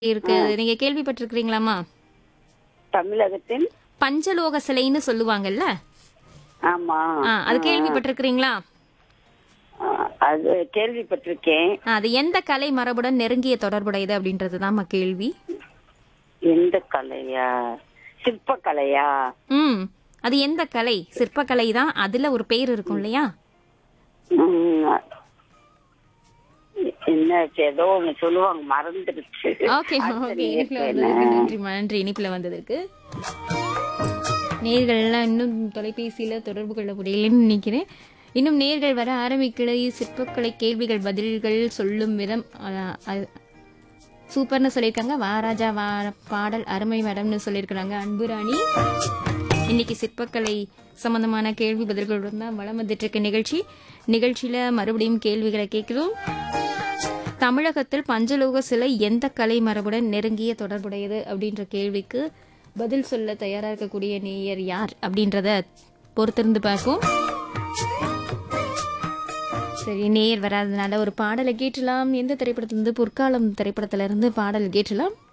இருக்கு நீங்க கேள்விப்பட்டிருக்கிறீங்களாமா தமிழகத்தின் பஞ்சலோக சிலைன்னு சொல்லுவாங்கல்ல ஆமா ஆ, அது கேள்விப்பட்டிருக்கிறீங்களா ஆ, அது கேள்விப்பட்டிருக்கேன் ஆ, அது எந்த கலை மரபுடன் நெருங்கிய தொடர்புடையது அப்படின்றதுதான் கேள்வி எந்த கலையா சிற்பக்கலையா ம் அது எந்த கலை சிற்பக்கலை தான் அதுல ஒரு பேர் இருக்கும் இல்லையா ம், என்ன ஏதோ ஒண்ணு சொல்லுவாங்க மறந்துருச்சு ஓகே அடுத்த ஓகே இனிப்புல நேயருக்கு வந்ததுக்கு என்ன? நன்றி நன்றி இனிப்புல வந்ததற்கு நேர்கள்லாம் இன்னும் தொலைபேசியில தொடர்பு கொள்ள முடியலன்னு நினைக்கிறேன் இன்னும் நேர்கள் வர ஆரம்பிக்கலை சிற்பக்கலை கேள்விகள் பதில்கள் சொல்லும் விதம் அஹ், அது சூப்பர்னு சொல்லியிருக்காங்க வாராஜா வா பாடல் அருமை மேடம்னு சொல்லியிருக்கிறாங்க அன்புராணி இன்னைக்கு சிற்பக்கலை சம்பந்தமான கேள்வி பதில்களுடன் தான் வளம் வந்துட்டு இருக்க நிகழ்ச்சி நிகழ்ச்சியில மறுபடியும் கேள்விகளை கேட்கிறோம் தமிழகத்தில் பஞ்சலோக சிலை எந்த கலை மரபுடன் நெருங்கிய தொடர்புடையது அப்படின்ற கேள்விக்கு பதில் சொல்ல தயாரா இருக்கக்கூடிய நேயர் யார் அப்படின்றத பொறுத்திருந்து பார்ப்போம் சரி நேயர் வராதனால ஒரு பாடலை கேட்டலாம் எந்த திரைப்படத்திலிருந்து பொற்காலம் திரைப்படத்திலிருந்து பாடல் கேட்டலாம்